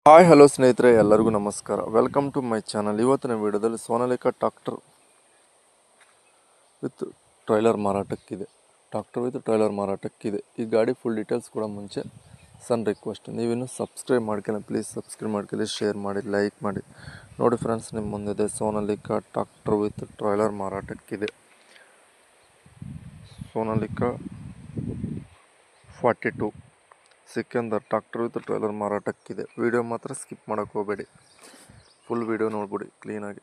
hi hello ಸ್ನೇಹಿತರೆ ಎಲ್ಲರಿಗೂ ನಮಸ್ಕಾರ ವೆಲ್ಕಮ್ ಟು ಮೈ ಚಾನಲ್ ಇವತ್ತಿನ ವಿಡಿಯೋದಲ್ಲಿ ಸೋನಾಲಿಕಾ ಟ್ರಾಕ್ಟರ್ ವಿತ್ ಟ್ರೈಲರ್ ಮಾರಾಟಕ್ಕಿದೆ ಟ್ರಾಕ್ಟರ್ ವಿತ್ ಟ್ರೈಲರ್ ಮಾರಾಟಕ್ಕಿದೆ ಈ ಗಾಡಿ ಫುಲ್ ಡೀಟೇಲ್ಸ್ ಕೂಡ ಮುಂಚೆ ಸಣ್ಣ ರಿಕ್ವೆಸ್ಟ್ ನೀವಿನ್ನು ಸಬ್ಸ್ಕ್ರೈಬ್ ಮಾಡ್ಕೊಳ್ಳಿ ಪ್ಲೀಸ್ ಸಬ್ಸ್ಕ್ರೈಬ್ ಮಾಡ್ಕೊಳ್ಳಿ ಶೇರ್ ಮಾಡಿ ಲೈಕ್ ಮಾಡಿ ನೋಡಿ ಫ್ರೆಂಡ್ಸ್ ನಿಮ್ಮ ಮುಂದಿದೆ ಸೋನಾಲಿಕಾ ಟ್ರಾಕ್ಟರ್ ವಿತ್ ಟ್ರೈಲರ್ ಮಾರಾಟಕ್ಕಿದೆ Sonalika forty two Sikandar tractor with trailer ಮಾರಾಟಕ್ಕಿದೆ ವಿಡಿಯೋ ಮಾತ್ರ ಸ್ಕಿಪ್ ಮಾಡೋಕ್ಕೆ ಹೋಗಬೇಡಿ ಫುಲ್ ವಿಡಿಯೋ ನೋಡ್ಬಿಡಿ ಕ್ಲೀನಾಗಿ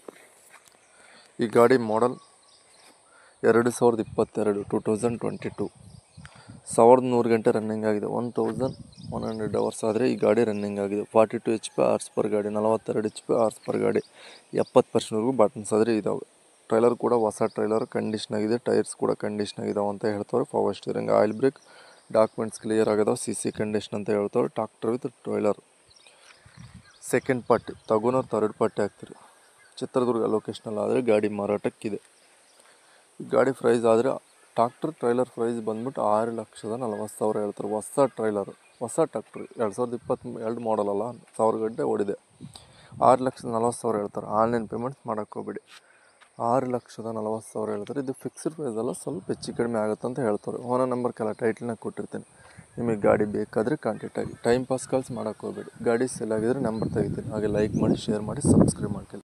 ಈ ಗಾಡಿ ಮಾಡಲ್ ಎರಡು ಸಾವಿರದ ಇಪ್ಪತ್ತೆರಡು ಟು ತೌಸಂಡ್ ಟ್ವೆಂಟಿ ಟು ಸಾವಿರದ ನೂರು ಗಂಟೆ ರನ್ನಿಂಗ್ ಆಗಿದೆ one thousand one hundred hours ಆದರೆ ಈ ಗಾಡಿ ರನ್ನಿಂಗ್ ಆಗಿದೆ ಫಾರ್ಟಿ ಟು ಎಚ್ ಪಿ ಆರ್ಸ್ ಪರ್ ಗಾಡಿ ನಲವತ್ತೆರಡು ಎಚ್ ಪಿ ಆರ್ಸ್ ಪರ್ ಗಾಡಿ ಎಪ್ಪತ್ತು ಪರ್ಸೆಂಟ್ವರೆಗೂ ಬಟನ್ಸ್ ಆದರೆ ಇದ್ದಾವೆ ಟ್ರೈಲರ್ ಕೂಡ ಹೊಸ ಟ್ರೈಲರ್ ಕಂಡೀಷನ್ ಆಗಿದೆ ಟೈರ್ಸ್ ಕೂಡ ಕಂಡೀಷನ್ ಆಗಿದಾವೆ ಅಂತ ಹೇಳ್ತಾರೆ power steering oil brake documents clear ಆಗಿದಾವೆ ಸಿ ಸಿ ಕಂಡೀಷನ್ ಅಂತ ಹೇಳ್ತಾರೆ tractor with trailer second party ತಗೋನೋ ಥರ್ಡ್ ಪಾರ್ಟಿ ಆಗ್ತೀರಿ ಚಿತ್ರದುರ್ಗ ಲೊಕೇಶನಲ್ಲಿ ಆದರೆ ಗಾಡಿ ಮಾರಾಟಕ್ಕಿದೆ ಈ ಗಾಡಿ ಪ್ರೈಸ್ ಆದರೆ ಟ್ರಾಕ್ಟರ್ ಟ್ರೈಲರ್ ಪ್ರೈಸ್ ಬಂದ್ಬಿಟ್ಟು ಆರು ಲಕ್ಷದ ನಲವತ್ತು ಸಾವಿರ ಹೇಳ್ತಾರೆ ಹೊಸ ಟ್ರೈಲರ್ ಹೊಸ ಟ್ರಾಕ್ಟ್ರ್ ಎರಡು ಸಾವಿರದ ಇಪ್ಪತ್ತ್ ಎರಡು ಮಾಡಲ್ ಅಲ್ಲ ಸಾವಿರ ಗಂಟೆ ಓಡಿದೆ ಆರು ಲಕ್ಷದ ನಲವತ್ತು ಸಾವಿರ ಹೇಳ್ತಾರೆ ಆನ್ಲೈನ್ ಪೇಮೆಂಟ್ಸ್ ಮಾಡೋಕ್ಕೆ ಹೋಗ್ಬೇಡಿ ಆರು ಲಕ್ಷದ ನಲವತ್ತು ಸಾವಿರ ಹೇಳ್ತಾರೆ ಇದು ಫಿಕ್ಸ್ಡ್ ಪ್ರೈಸ್ ಅಲ್ಲ ಸ್ವಲ್ಪ ಹೆಚ್ಚು ಕಡಿಮೆ ಆಗುತ್ತೆ ಅಂತ ಹೇಳ್ತಾರೆ ಓನರ್ ನಂಬರ್ ಕೆಲ ಟೈಟ್ಲ್ನಾಗ ಕೊಟ್ಟಿರ್ತೀನಿ ನಿಮಗೆ ಗಾಡಿ ಬೇಕಾದರೆ ಕಾಂಟ್ಯಾಕ್ಟ್ ಆಗಿ ಟೈಮ್ ಪಾಸ್ ಕಾಲ್ಸ್ ಮಾಡೋಕ್ಕೆ ಹೋಗ್ಬೇಡಿ ಗಾಡಿ ಸೆಲ್ ಆಗಿದ್ರೆ ನಂಬರ್ ತೆಗಿತೀನಿ ಹಾಗೆ ಲೈಕ್ ಮಾಡಿ ಶೇರ್ ಮಾಡಿ ಸಬ್ಸ್ಕ್ರೈಬ್ ಮಾಡ್ಕೊಳ್ಳಿ